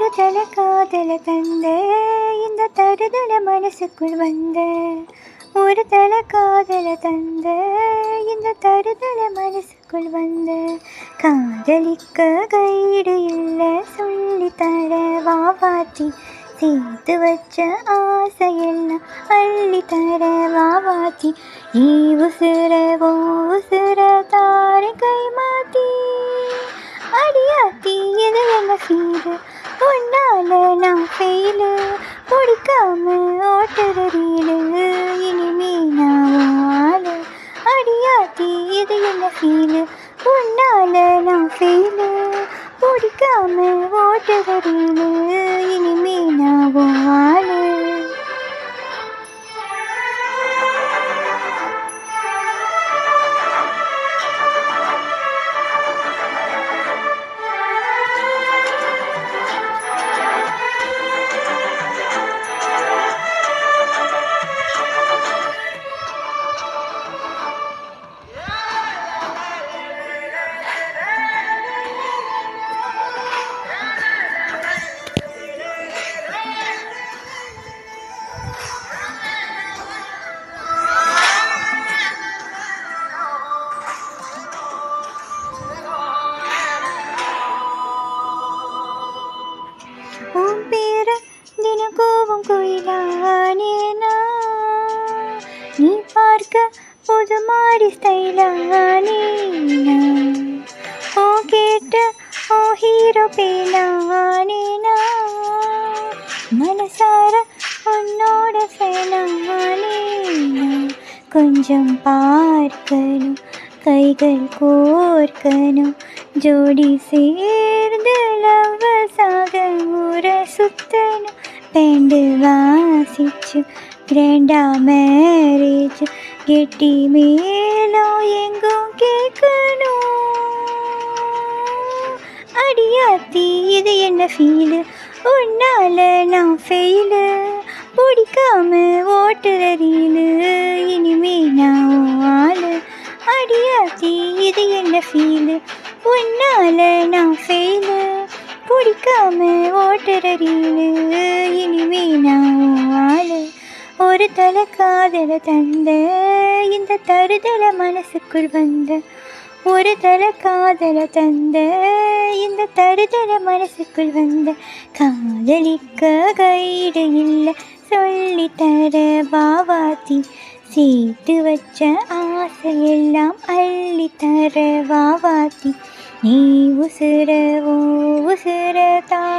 தல காதல தந்த இந்த தருதல மனசுக்குள் வந்த ஒரு தல காதல தந்த இந்த தருதல மனசுக்குள் வந்த காதலிக்க கைடு இல்லை சொல்லி தர வாவாத்தி சேர்த்து வச்ச ஆசையெல்லாம் அள்ளி தர வாவாத்தி நீ உசுர ஓ உசுர தார கை மாத்தி அடியாத்தி இது என்ன ஃபீலு உன்னால நான் ஃபெயிலு பிடிக்காம ஓட்டுற ரீலு இனிமே நான் உன் ஆளு அடியாத்தி இது என்ன ஃபீலு உன்னால நான் ஃபெயிலு பிடிக்காம ஓட்டுற ரீலு இனிமே நான் உன் ஆளு உன் பேர தினம் கோபம் குயிலானேனா நீ பார்க்க புது மாறி ஸ்டைலானேனா ஓ கேட்ட ஓ ஹீரோ பேனானேனா மனசார உன்னோட ஃபேனானேனா கொஞ்சம் பார்க்கணும் கைகள் கோர்க்கணும் ஜோடி சேர்ந்து லவ்வசாக ஊரை சுத்தணும் பேண்டு வாசிச்சு கிராண்டா மேரேஜ் கெட்டி மேலும் எங்கும் கேட்கணும் அடியாத்தி இது என்ன ஃபீலு உன்னால நான் ஃபெயிலு பிடிக்காம ஓட்டுற ரீலு இனிமே நான் உன் ஆளு அடியாத்தி இது என்ன ஃபீலு உன்னால நான் ஃபெயிலு பிடிக்காம ஓட்டுற ரீலு இனிமே நான் உன் ஆளு ஒரு தல காதல தந்த இந்த தருதல மனசுக்குள் வந்த ஒரு தல காதல தந்த இந்த தருதல மனசுக்குள் வந்த காதலிக்க கைடு இல்லை சொல்லி தர வாவாத்தி சேர்த்து வச்ச ஆசையெல்லாம் அள்ளி தர வாவாத்தி நீ உசுர ஓ உசுர தா